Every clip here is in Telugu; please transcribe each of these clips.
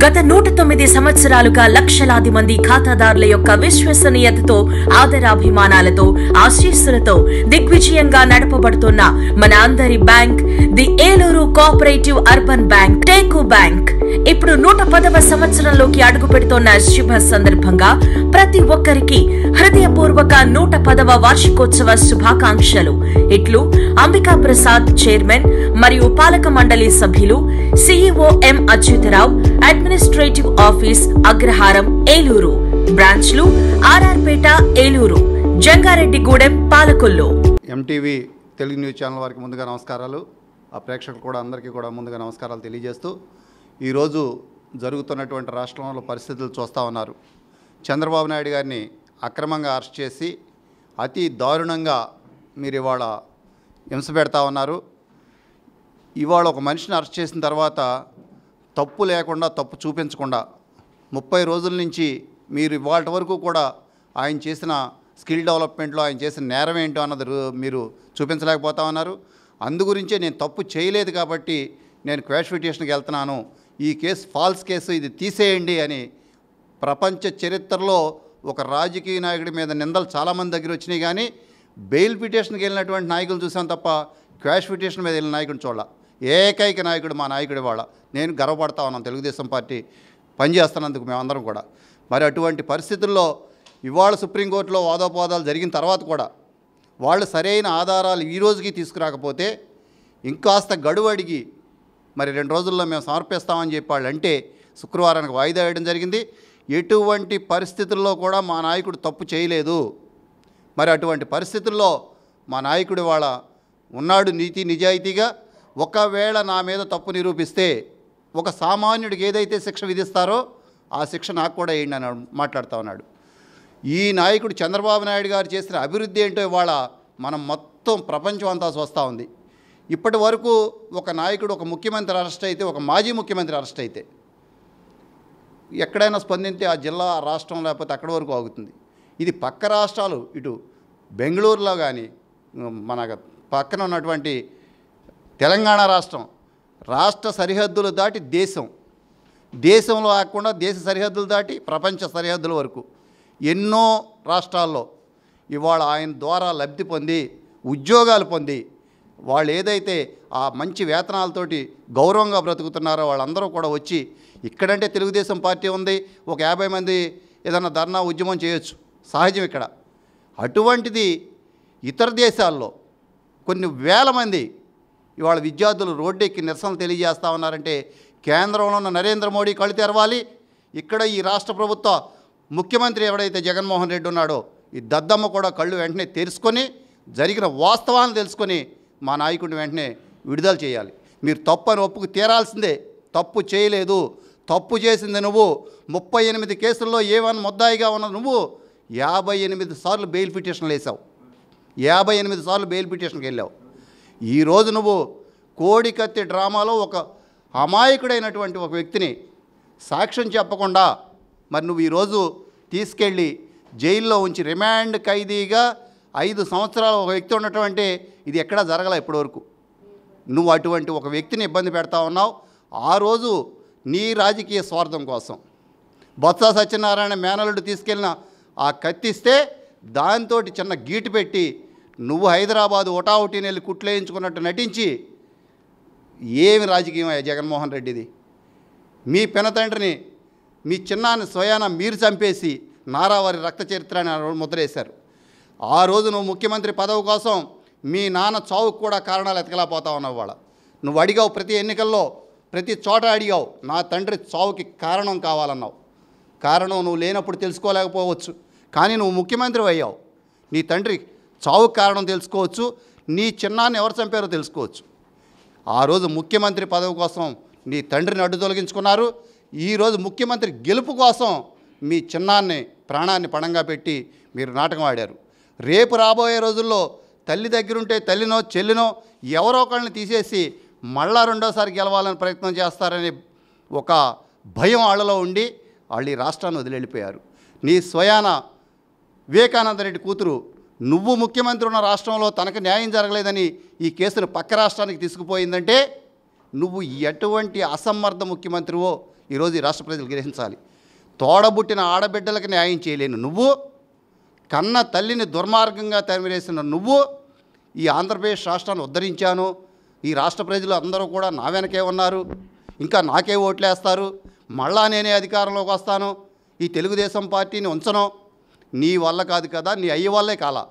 గత నూట తొమ్మిది సంవత్సరాలుగా లక్షలాది మంది ఖాతాదారుల యొక్క విశ్వసనీయతతో ఆదరాభిమానాలతో ఆశీస్సులతో దిగ్విజయంగా నడపబడుతున్న మన అందరి bank the Eluru cooperative urban bank టేకు బ్యాంక్ ఇప్పుడు నూట పదవ సంవత్సరంలోకి అడుగు పెడుతోన్న శుభ సందర్భంగా ప్రతి ఒక్కరికి హృదయపూర్వక నూట పదవ వార్షికోత్సవ శుభాకాంక్షలు ఇట్లు అంబికా ప్రసాద్ చైర్మన్ మరియు పాలక మండలి సభ్యులు CEO M Achyutarao administrative office Agraharam Eluru బ్రాంచ్లు ఆర్ఆర్పేట Eluru Jangareddygudem Palakollu MTV Telugu news channel వారికి ముందుగా నమస్కారాలు ఆ ప్రేక్షకులు కూడా అందరికీ కూడా ముందుగా నమస్కారాలు తెలియజేస్తూ ఈరోజు జరుగుతున్నటువంటి రాష్ట్రంలో పరిస్థితులు చూస్తూ ఉన్నారు చంద్రబాబు నాయుడు గారిని అక్రమంగా అరెస్ట్ చేసి అతి దారుణంగా మీరు ఇవాళ హింస పెడతా ఉన్నారు ఇవాళ ఒక మనిషిని అరెస్ట్ చేసిన తర్వాత తప్పు లేకుండా తప్పు చూపించకుండా ముప్పై రోజుల నుంచి మీరు ఇవాళ వరకు కూడా ఆయన చేసిన స్కిల్ డెవలప్మెంట్లో ఆయన చేసిన నేరం ఏంటో అన్నది రు- మీరు చూపించలేకపోతా ఉన్నారు అందు గురించే నేను తప్పు చేయలేదు కాబట్టి నేను క్వాషిఫికేషన్కి వెళ్తున్నాను ఈ కేసు ఫాల్స్ కేసు ఇది తీసేయండి అని ప్రపంచ చరిత్రలో ఒక రాజకీయ నాయకుడి మీద నిందలు చాలామంది దగ్గర వచ్చినాయి కానీ బెయిల్ పిటిషన్కి వెళ్ళినటువంటి నాయకులు చూసాం తప్ప క్వాష్ పిటిషన్ మీద వెళ్ళిన నాయకుడిని చూడాల ఏకైక నాయకుడు మా నాయకుడి వాళ్ళ నేను గర్వపడతా ఉన్నాను తెలుగుదేశం పార్టీ పనిచేస్తున్నందుకు మేమందరం కూడా మరి అటువంటి పరిస్థితుల్లో ఇవాళ సుప్రీంకోర్టులో వాదోపవాదాలు జరిగిన తర్వాత కూడా వాళ్ళు సరైన ఆధారాలు ఈ రోజుకి తీసుకురాకపోతే ఇంకాస్త గడువు అడిగి మరి రెండు రోజుల్లో మేము సమర్పిస్తామని చెప్పి వాళ్ళు అంటే శుక్రవారానికి వాయిదా వేయడం జరిగింది ఎటువంటి పరిస్థితుల్లో కూడా మా నాయకుడు తప్పు చేయలేదు మరి అటువంటి పరిస్థితుల్లో మా నాయకుడు వాళ్ళ ఉన్నాడు నీతి నిజాయితీగా ఒకవేళ నా మీద తప్పు నిరూపిస్తే ఒక సామాన్యుడికి ఏదైతే శిక్ష విధిస్తారో ఆ శిక్ష నాకు కూడా వేయండి అని మాట్లాడుతూ ఉన్నాడు ఈ నాయకుడు చంద్రబాబు నాయుడు గారు చేసిన అభివృద్ధి ఏంటో ఇవాళ మనం మొత్తం ప్రపంచం అంతా చూస్తూ ఉంది ఇప్పటి వరకు ఒక నాయకుడు ఒక ముఖ్యమంత్రి అరెస్ట్ అయితే ఒక మాజీ ముఖ్యమంత్రి అరెస్ట్ అయితే ఎక్కడైనా స్పందించి ఆ జిల్లా ఆ రాష్ట్రం లేకపోతే అక్కడి వరకు ఆగుతుంది ఇది పక్క రాష్ట్రాలు ఇటు బెంగళూరులో కానీ మన పక్కన ఉన్నటువంటి తెలంగాణ రాష్ట్రం రాష్ట్ర సరిహద్దులు దాటి దేశం దేశంలో ఆకుండా దేశ సరిహద్దులు దాటి ప్రపంచ సరిహద్దుల వరకు ఎన్నో రాష్ట్రాల్లో ఇవాళ ఆయన ద్వారా లబ్ధి పొంది ఉద్యోగాలు పొంది వాళ్ళు ఏదైతే ఆ మంచి వేతనాలతోటి గౌరవంగా బ్రతుకుతున్నారో వాళ్ళందరూ కూడా వచ్చి ఇక్కడంటే తెలుగుదేశం పార్టీ ఉంది ఒక యాభై మంది ఏదన్నా ధర్నా ఉద్యమం చేయొచ్చు సహజం ఇక్కడ అటువంటిది ఇతర దేశాల్లో కొన్ని వేల మంది ఇవాళ విద్యార్థులు రోడ్డెక్కి నిరసనలు తెలియజేస్తా ఉన్నారంటే కేంద్రంలో ఉన్న నరేంద్ర మోడీ కళ్ళు తెరవాలి ఇక్కడ ఈ రాష్ట్ర ప్రభుత్వ ముఖ్యమంత్రి ఎవడైతే జగన్మోహన్ రెడ్డి ఉన్నాడో ఈ దద్దమ్మ కూడా కళ్ళు వెంటనే తెరుచుకొని జరిగిన వాస్తవాలను తెలుసుకొని మా నాయకుడిని వెంటనే విడుదల చేయాలి మీరు తప్పు అని ఒప్పుకు తీరాల్సిందే తప్పు చేయలేదు తప్పు చేసింది నువ్వు ముప్పై ఎనిమిది కేసుల్లో ఏమన్నా ముద్దాయిగా ఉన్న నువ్వు యాభై ఎనిమిది సార్లు బెయిల్ పిటిషన్లు వేసావు యాభై ఎనిమిది సార్లు బెయిల్ పిటిషన్కి వెళ్ళావు ఈరోజు నువ్వు కోడికత్తి డ్రామాలో ఒక అమాయకుడైనటువంటి ఒక వ్యక్తిని సాక్ష్యం చెప్పకుండా మరి నువ్వు ఈరోజు తీసుకెళ్ళి జైల్లో ఉంచి రిమాండ్ ఖైదీగా ఐదు సంవత్సరాలు ఒక వ్యక్తి ఉండటం అంటే ఇది ఎక్కడా జరగలే ఇప్పటివరకు నువ్వు అటువంటి ఒక వ్యక్తిని ఇబ్బంది పెడతా ఉన్నావు ఆ రోజు నీ రాజకీయ స్వార్థం కోసం బొత్స సత్యనారాయణ మేనలుడు తీసుకెళ్ళిన ఆ కత్తిస్తే దాంతో చిన్న గీటు పెట్టి నువ్వు హైదరాబాదు ఒటావుటీని వెళ్ళి కుట్లేయించుకున్నట్టు నటించి ఏమి రాజకీయం అయ్యా జగన్మోహన్ రెడ్డిది మీ పినతండ్రిని మీ చిన్నాన్ని స్వయాన మీరు చంపేసి నారావారి రక్త చరిత్ర అని ఆ రోజు ముద్రేశారు ఆ రోజు నువ్వు ముఖ్యమంత్రి పదవి కోసం మీ నాన్న చావుకు కూడా కారణాలు ఎతకలేకపోతా ఉన్నావు వాళ్ళ నువ్వు అడిగావు ప్రతి ఎన్నికల్లో ప్రతి చోట అడిగావు నా తండ్రి చావుకి కారణం కావాలన్నావు కారణం నువ్వు లేనప్పుడు తెలుసుకోలేకపోవచ్చు కానీ నువ్వు ముఖ్యమంత్రి అయ్యావు నీ తండ్రి చావుకి కారణం తెలుసుకోవచ్చు నీ చిన్నాన్ని ఎవరు చంపారో తెలుసుకోవచ్చు ఆ రోజు ముఖ్యమంత్రి పదవి కోసం నీ తండ్రిని అడ్డు తొలగించుకున్నారు ఈరోజు ముఖ్యమంత్రి గెలుపు కోసం మీ చిన్నాన్ని ప్రాణాన్ని పణంగా పెట్టి మీరు నాటకం ఆడారు రేపు రాబోయే రోజుల్లో తల్లి దగ్గరుంటే తల్లినో చెల్లినో ఎవరో ఒకళ్ళని తీసేసి మళ్ళా రెండోసారి గెలవాలని ప్రయత్నం చేస్తారనే ఒక భయం వాళ్ళలో ఉండి వాళ్ళు ఈ రాష్ట్రాన్ని వదిలి వెళ్ళిపోయారు నీ స్వయాన వివేకానంద రెడ్డి కూతురు నువ్వు ముఖ్యమంత్రి ఉన్న రాష్ట్రంలో తనకు న్యాయం జరగలేదని ఈ కేసును పక్క రాష్ట్రానికి తీసుకుపోయిందంటే నువ్వు ఎటువంటి అసమర్థ ముఖ్యమంత్రివో ఈరోజు ఈ రాష్ట్ర ప్రజలు గ్రహించాలి తోడబుట్టిన ఆడబిడ్డలకు న్యాయం చేయలేను నువ్వు కన్న తల్లిని దుర్మార్గంగా తరిమిరేసిన నువ్వు ఈ ఆంధ్రప్రదేశ్ రాష్ట్రాన్ని ఉద్ధరించాను ఈ రాష్ట్ర ప్రజలు అందరూ కూడా నా వెనకే ఉన్నారు ఇంకా నాకే ఓట్లేస్తారు మళ్ళా నేనే అధికారంలోకి వస్తాను ఈ తెలుగుదేశం పార్టీని ఉంచను నీ వల్ల కాదు కదా నీ అయ్య వల్లే కాలా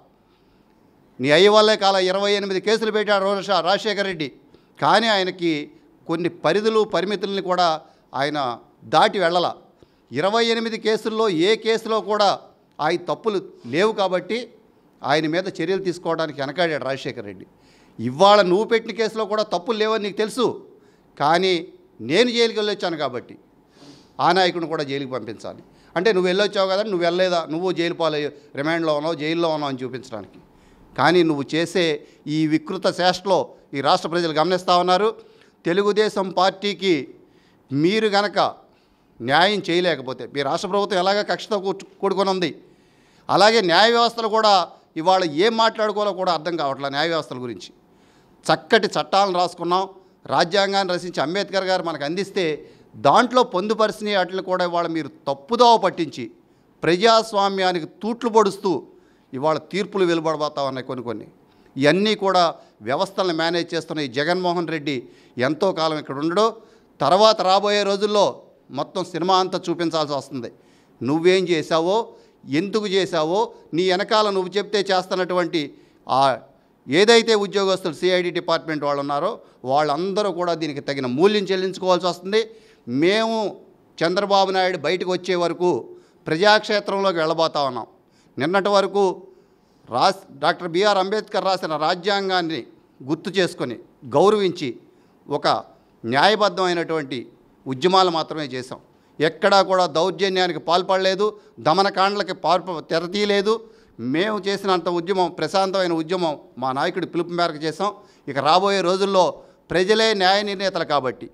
నీ అయ్య వల్లే కాల ఇరవై ఎనిమిది కేసులు పెట్టాడు రోజు రాజశేఖర రెడ్డి కానీ ఆయనకి కొన్ని పరిధులు పరిమితుల్ని కూడా ఆయన దాటి వెళ్ళల ఇరవై ఎనిమిది కేసుల్లో ఏ కేసులో కూడా ఆయన తప్పులు లేవు కాబట్టి ఆయన మీద చర్యలు తీసుకోవడానికి వెనకాడాడు రాజశేఖర రెడ్డి ఇవాళ నువ్వు పెట్టిన కేసులో కూడా తప్పులు లేవని నీకు తెలుసు కానీ నేను జైలుకి వెళ్ళొచ్చాను కాబట్టి ఆ నాయకుడిని కూడా జైలుకి పంపించాలి అంటే నువ్వు వెళ్ళొచ్చావు కదా నువ్వు వెళ్ళలేదా నువ్వు జైలు పాలు రిమాండ్లో ఉన్నావు జైల్లో ఉన్నావు అని చూపించడానికి కానీ నువ్వు చేసే ఈ వికృత చేష్టలో ఈ రాష్ట్ర ప్రజలు గమనిస్తూ ఉన్నారు తెలుగుదేశం పార్టీకి మీరు గనక న్యాయం చేయలేకపోతే మీ రాష్ట్ర ప్రభుత్వం ఎలాగ కక్షతో కూర్చు- కూడుకొని ఉంది అలాగే న్యాయ వ్యవస్థలు కూడా ఇవాళ ఏం మాట్లాడుకోవాలో కూడా అర్థం కావట్లేదు న్యాయ వ్యవస్థల గురించి చక్కటి చట్టాలను రాసుకున్నాం రాజ్యాంగాన్ని రచించి అంబేద్కర్ గారు మనకు అందిస్తే దాంట్లో పొందుపరిచిన వాటిని కూడా ఇవాళ మీరు తప్పుదోవ పట్టించి ప్రజాస్వామ్యానికి తూట్లు పొడుస్తూ ఇవాళ తీర్పులు వెలువడబోతా ఉన్నాయి కొన్ని కొన్ని ఇవన్నీ కూడా వ్యవస్థలను మేనేజ్ చేస్తున్న ఈ జగన్మోహన్ రెడ్డి ఎంతో కాలం ఇక్కడ ఉండడు తర్వాత రాబోయే రోజుల్లో మొత్తం సినిమా అంతా చూపించాల్సి వస్తుంది నువ్వేం చేశావో ఎందుకు చేశావో నీ వెనకాల నువ్వు చెప్తే చేస్తున్నటువంటి ఆ ఏదైతే ఉద్యోగస్తులు సిఐడి డిపార్ట్మెంట్ వాళ్ళు ఉన్నారో వాళ్ళందరూ కూడా దీనికి తగిన మూల్యం చెల్లించుకోవాల్సి వస్తుంది మేము చంద్రబాబు నాయుడు బయటకు వచ్చే వరకు ప్రజాక్షేత్రంలోకి వెళ్ళబోతా ఉన్నాం నిన్నటి వరకు రాస్ డాక్టర్ బిఆర్ అంబేద్కర్ రాసిన రాజ్యాంగాన్ని గుర్తు చేసుకొని గౌరవించి ఒక న్యాయబద్ధమైనటువంటి ఉద్యమాలు మాత్రమే చేశాం ఎక్కడా కూడా దౌర్జన్యానికి పాల్పడలేదు దమనకాండలకి పాల్ప తెరతీయలేదు మేము చేసినంత ఉద్యమం ప్రశాంతమైన ఉద్యమం మా నాయకుడి పిలుపు మేరకు చేసాం ఇక రాబోయే రోజుల్లో ప్రజలే న్యాయ నిర్ణేతలు కాబట్టి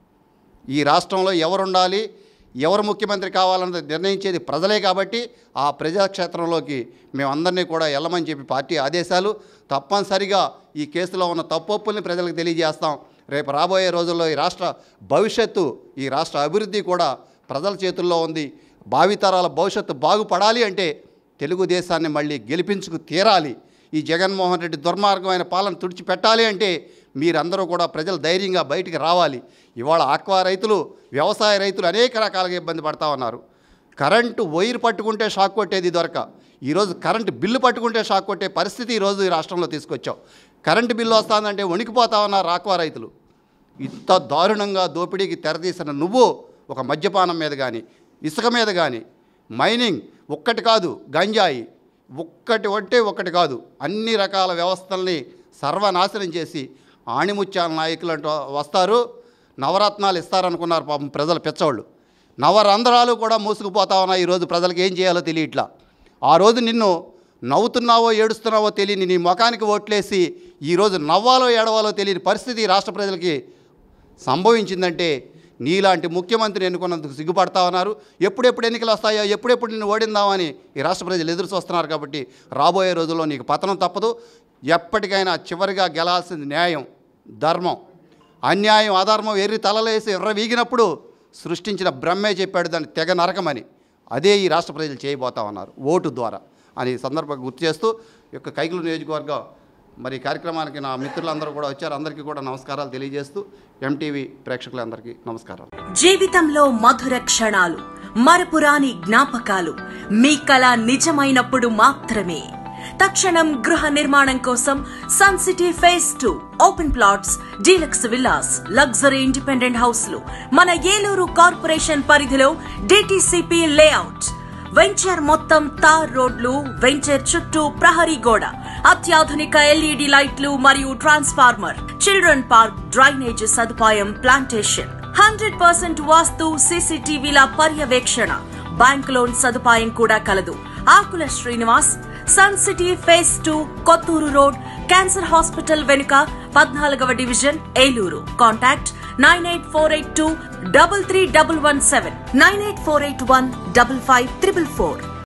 ఈ రాష్ట్రంలో ఎవరు ఉండాలి ఎవరు ముఖ్యమంత్రి కావాలన్నది నిర్ణయించేది ప్రజలే కాబట్టి ఆ ప్రజాక్షేత్రంలోకి మేమందరినీ కూడా వెళ్ళమని చెప్పి పార్టీ ఆదేశాలు తప్పనిసరిగా ఈ కేసులో ఉన్న తప్పొప్పుల్ని ప్రజలకు తెలియజేస్తాం రేపు రాబోయే రోజుల్లో ఈ రాష్ట్ర భవిష్యత్తు ఈ రాష్ట్ర అభివృద్ధి కూడా ప్రజల చేతుల్లో ఉంది భావితరాల భవిష్యత్తు బాగుపడాలి అంటే తెలుగుదేశాన్ని మళ్ళీ గెలిపించుకు తీరాలి ఈ జగన్మోహన్ రెడ్డి దుర్మార్గమైన పాలన తుడిచిపెట్టాలి అంటే మీరందరూ కూడా ప్రజలు ధైర్యంగా బయటికి రావాలి ఇవాళ ఆక్వా రైతులు వ్యవసాయ రైతులు అనేక రకాలుగా ఇబ్బంది పడతా ఉన్నారు కరెంటు వైర్ పట్టుకుంటే షాక్ కొట్టేది దొరక ఈరోజు కరెంటు బిల్లు పట్టుకుంటే షాక్ కొట్టే పరిస్థితి ఈరోజు ఈ రాష్ట్రంలో తీసుకొచ్చావు కరెంటు బిల్లు వస్తుందంటే వణికిపోతా ఉన్నారు ఆక్వా రైతులు ఇంత దారుణంగా దోపిడీకి తెరతీసిన నువ్వు ఒక మద్యపానం మీద కానీ ఇసుక మీద కానీ మైనింగ్ ఒక్కటి కాదు గంజాయి ఒక్కటి ఒట్టే ఒక్కటి కాదు అన్ని రకాల వ్యవస్థల్ని సర్వనాశనం చేసి ఆణిముత్యాల నాయకులు అంటూ వస్తారు నవరత్నాలు ఇస్తారనుకున్నారు పాపం ప్రజలు పెచ్చవాళ్ళు నవరంధ్రాలు కూడా మూసుకుపోతా ఉన్నాయి ఈరోజు ప్రజలకు ఏం చేయాలో తెలియట్లా ఆ రోజు నిన్ను నవ్వుతున్నావో ఏడుస్తున్నావో తెలియని నీ ముఖానికి ఓట్లేసి ఈరోజు నవ్వాలో ఏడవాలో తెలియని పరిస్థితి ఈ రాష్ట్ర ప్రజలకి సంభవించిందంటే నీలాంటి ముఖ్యమంత్రిని ఎన్నుకున్నందుకు సిగ్గుపడతా ఉన్నారు ఎప్పుడెప్పుడు ఎన్నికలు వస్తాయో ఎప్పుడెప్పుడు నిన్ను ఓడిందామని ఈ రాష్ట్ర ప్రజలు ఎదురు చూస్తున్నారు కాబట్టి రాబోయే రోజుల్లో నీకు పతనం తప్పదు ఎప్పటికైనా చివరిగా గెలాల్సింది న్యాయం ధర్మం అన్యాయం అధర్మం ఎర్రి తలలేసి ఎర్ర వీగినప్పుడు సృష్టించిన బ్రహ్మే చెప్పాడు దాన్ని తెగ నరకమని అదే ఈ రాష్ట్ర ప్రజలు చేయబోతా ఉన్నారు ఓటు ద్వారా అని ఈ సందర్భంగా గుర్తు చేస్తూ ఈ యొక్క కైకులు నియోజకవర్గం మరి ఈ కార్యక్రమానికి నా మిత్రులందరూ కూడా వచ్చారు అందరికీ కూడా నమస్కారాలు తెలియజేస్తూ ఎంటీవీ ప్రేక్షకులందరికీ నమస్కారాలు జీవితంలో మధుర క్షణాలు మరపురాని జ్ఞాపకాలు మీ కళ నిజమైనప్పుడు మాత్రమే తక్షణం గృహ నిర్మాణం కోసం sun city phase two open plots deluxe villas luxury independent హౌస్లు మన ఏలూరు కార్పొరేషన్ పరిధిలో డిటిసిపి లేఅవుట్ వెంచర్ మొత్తం తార్ రోడ్లు వెంచర్ చుట్టూ ప్రహరీ గోడ అత్యాధునిక ఎల్ఈడి లైట్లు మరియు ట్రాన్స్ఫార్మర్ చిల్డ్రన్ పార్క్ డ్రైనేజ్ సదుపాయం ప్లాంటేషన్ హండ్రెడ్ పర్సెంట్ వాస్తు సీసీటీవీల పర్యవేక్షణ బ్యాంక్ లోన్ సదుపాయం కూడా కలదు Akula Srinivas sun city phase two Kothur road cancer hospital వెనుక పద్నాలుగవ division Eluru contact nine eight four eight two double three double one seven nine eight four eight one double five triple four